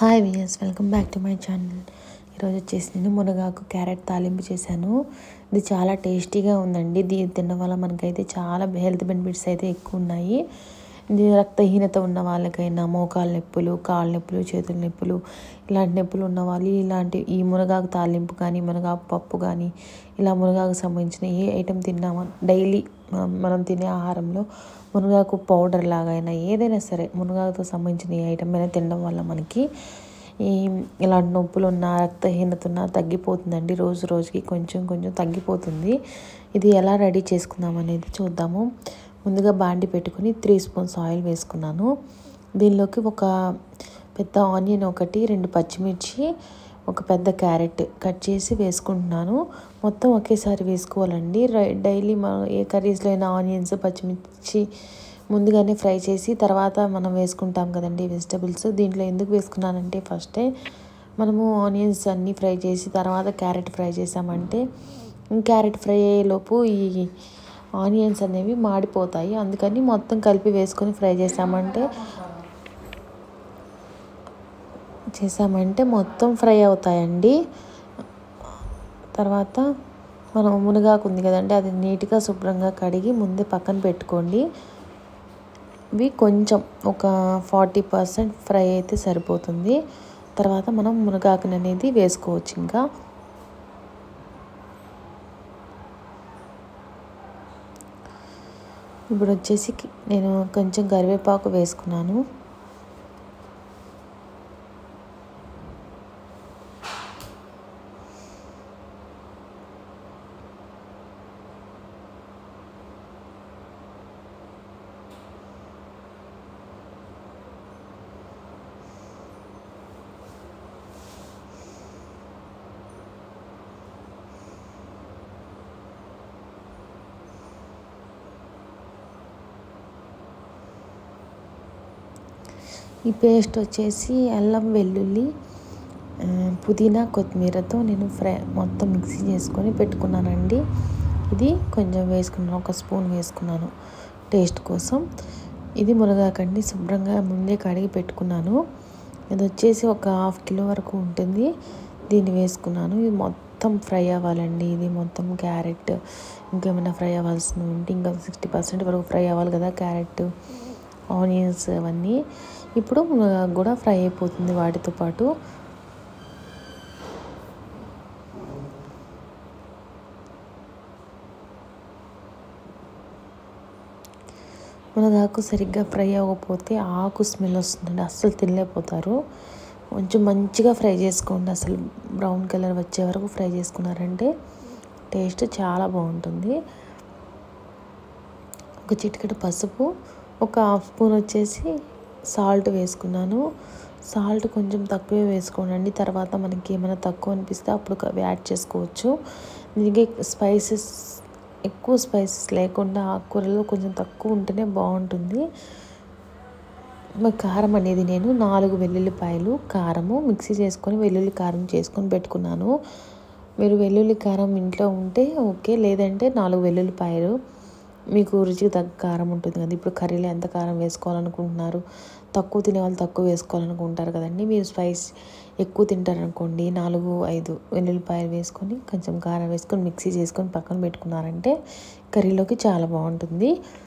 hi viewers welcome back to my channel ఈరోజు వచ్చేసి నేను మునగాకు క్యారెట్ తాలింపు చేశాను ఇది చాలా టేస్టీగా ఉందండి ఇది తినడం వల్ల మనకైతే చాలా హెల్త్ బెనిఫిట్స్ అయితే ఎక్కువ ఉన్నాయి ఇది రక్తహీనత ఉన్న వాళ్ళకైనా మోకాలు నొప్పులు కాళ్ళ నొప్పులు చేతుల నొప్పులు ఇలాంటి నొప్పులు ఉన్న వాళ్ళు ఇలాంటి ఈ మునగాకు తాలింపు కానీ మునగాకు పప్పు కానీ ఇలా మునగాకు సంబంధించిన ఏ ఐటెం తిన్నామా డైలీ మనం మనం తినే ఆహారంలో మునగాకు పౌడర్ లాగైనా ఏదైనా సరే మునగాకుతో సంబంధించిన ఏ ఐటమ్ అయినా తినడం వల్ల మనకి ఈ ఇలాంటి నొప్పులు ఉన్న రక్తహీనత ఉన్న తగ్గిపోతుందండి రోజు రోజుకి కొంచెం కొంచెం తగ్గిపోతుంది ఇది ఎలా రెడీ చేసుకుందాం అనేది చూద్దాము ముందుగా బాండి పెట్టుకుని త్రీ స్పూన్స్ ఆయిల్ వేసుకున్నాను దీనిలోకి ఒక పెద్ద ఆనియన్ ఒకటి రెండు పచ్చిమిర్చి ఒక పెద్ద క్యారెట్ కట్ చేసి వేసుకుంటున్నాను మొత్తం ఒకేసారి వేసుకోవాలండి డైలీ మనం ఏ కర్రీస్లో అయినా ఆనియన్స్ పచ్చిమిర్చి ముందుగానే ఫ్రై చేసి తర్వాత మనం వేసుకుంటాం కదండి వెజిటబుల్స్ దీంట్లో ఎందుకు వేసుకున్నానంటే ఫస్టే మనము ఆనియన్స్ అన్నీ ఫ్రై చేసి తర్వాత క్యారెట్ ఫ్రై చేసామంటే క్యారెట్ ఫ్రై అయ్యేలోపు ఈ ఆనియన్స్ అనేవి మాడిపోతాయి అందుకని మొత్తం కలిపి వేసుకొని ఫ్రై చేసామంటే చేసామంటే మొత్తం ఫ్రై అవుతాయండి తర్వాత మనం మునగాకు ఉంది కదండి అది నీట్గా శుభ్రంగా కడిగి ముందే పక్కన పెట్టుకోండి ఇవి కొంచెం ఒక ఫార్టీ పర్సెంట్ ఫ్రై అయితే సరిపోతుంది తర్వాత మనం మునగాకుని అనేది వేసుకోవచ్చు ఇంకా ఇప్పుడు వచ్చేసి నేను కొంచెం కరివేపాకు వేసుకున్నాను ఈ పేస్ట్ వచ్చేసి అల్లం వెల్లుల్లి పుదీనా కొత్తిమీరతో నేను ఫ్రై మొత్తం మిక్సీ చేసుకొని పెట్టుకున్నానండి ఇది కొంచెం వేసుకున్నాను ఒక స్పూన్ వేసుకున్నాను టేస్ట్ కోసం ఇది మునగాకండి శుభ్రంగా ముందే కడిగి పెట్టుకున్నాను ఇది వచ్చేసి ఒక హాఫ్ కిలో వరకు ఉంటుంది దీన్ని వేసుకున్నాను ఇది మొత్తం ఫ్రై అవ్వాలండి ఇది మొత్తం క్యారెట్ ఇంకేమైనా ఫ్రై అవ్వాల్సింది ఉంటే ఇంకా సిక్స్టీ పర్సెంట్ వరకు ఫ్రై అవ్వాలి కదా క్యారెట్ ఆనియన్స్ అవన్నీ ఇప్పుడు కూడా ఫ్రై అయిపోతుంది వాటితో పాటు మునగాకు సరిగ్గా ఫ్రై అవ్వకపోతే ఆకు స్మెల్ వస్తుందండి అస్సలు తినలేకపోతారు కొంచెం మంచిగా ఫ్రై చేసుకోండి అసలు బ్రౌన్ కలర్ వచ్చే వరకు ఫ్రై చేసుకున్నారంటే టేస్ట్ చాలా బాగుంటుంది ఒక చిటికెడు పసుపు ఒక హాఫ్ స్పూన్ వచ్చేసి సాల్ట్ వేసుకున్నాను సాల్ట్ కొంచెం తక్కువే వేసుకోండి తర్వాత మనకి ఏమైనా తక్కువ అనిపిస్తే అప్పుడు యాడ్ చేసుకోవచ్చు దీనికి స్పైసెస్ ఎక్కువ స్పైసెస్ లేకుండా ఆకుకూరలో కొంచెం తక్కువ ఉంటేనే బాగుంటుంది కారం అనేది నేను నాలుగు వెల్లుల్లిపాయలు కారము మిక్సీ చేసుకొని వెల్లుల్లి కారం చేసుకొని పెట్టుకున్నాను మీరు వెల్లుల్లి కారం ఇంట్లో ఉంటే ఓకే లేదంటే నాలుగు వెల్లుల్లిపాయలు మీకు రుచికి తగ్గ కారం ఉంటుంది కదా ఇప్పుడు కర్రీలో ఎంత కారం వేసుకోవాలనుకుంటున్నారు తక్కువ తినే వాళ్ళు తక్కువ వేసుకోవాలనుకుంటారు కదండి మీరు స్పైస్ ఎక్కువ తింటారనుకోండి నాలుగు ఐదు వెల్లుల్లిపాయలు వేసుకొని కొంచెం కారం వేసుకొని మిక్సీ చేసుకొని పక్కన పెట్టుకున్నారంటే కర్రీలోకి చాలా బాగుంటుంది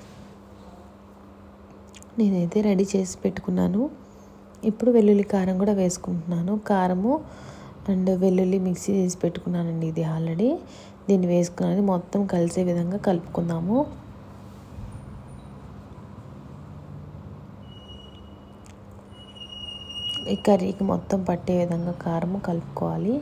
నేనైతే రెడీ చేసి పెట్టుకున్నాను ఇప్పుడు వెల్లుల్లి కారం కూడా వేసుకుంటున్నాను కారము అండ్ వెల్లుల్లి మిక్సీ చేసి పెట్టుకున్నానండి ఇది ఆల్రెడీ దీన్ని వేసుకున్నది మొత్తం కలిసే విధంగా కలుపుకుందాము ఈ కర్రీకి మొత్తం పట్టే విధంగా కారము కలుపుకోవాలి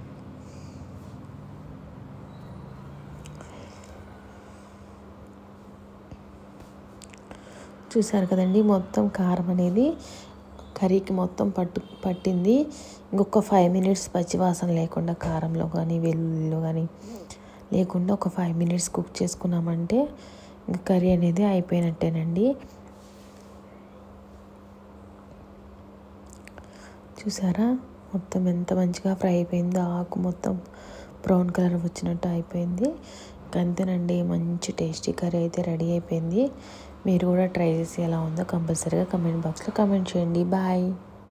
చూసారు కదండి మొత్తం కారం అనేది కర్రీకి మొత్తం పట్టు పట్టింది ఇంకొక ఫైవ్ మినిట్స్ పచ్చివాసన లేకుండా కారంలో కానీ వెల్లుల్లిలో కానీ లేకుండా ఒక ఫైవ్ మినిట్స్ కుక్ చేసుకున్నామంటే ఇంకా కర్రీ అనేది అయిపోయినట్టేనండి చూసారా మొత్తం ఎంత మంచిగా ఫ్రై అయిపోయిందో ఆకు మొత్తం బ్రౌన్ కలర్ వచ్చినట్టు అయిపోయింది అంతేనండి మంచి టేస్టీ కర్రీ అయితే రెడీ అయిపోయింది మీరు కూడా ట్రై చేసి ఎలా ఉందో కంపల్సరీగా కమెంట్ బాక్స్లో కమెంట్ చేయండి బాయ్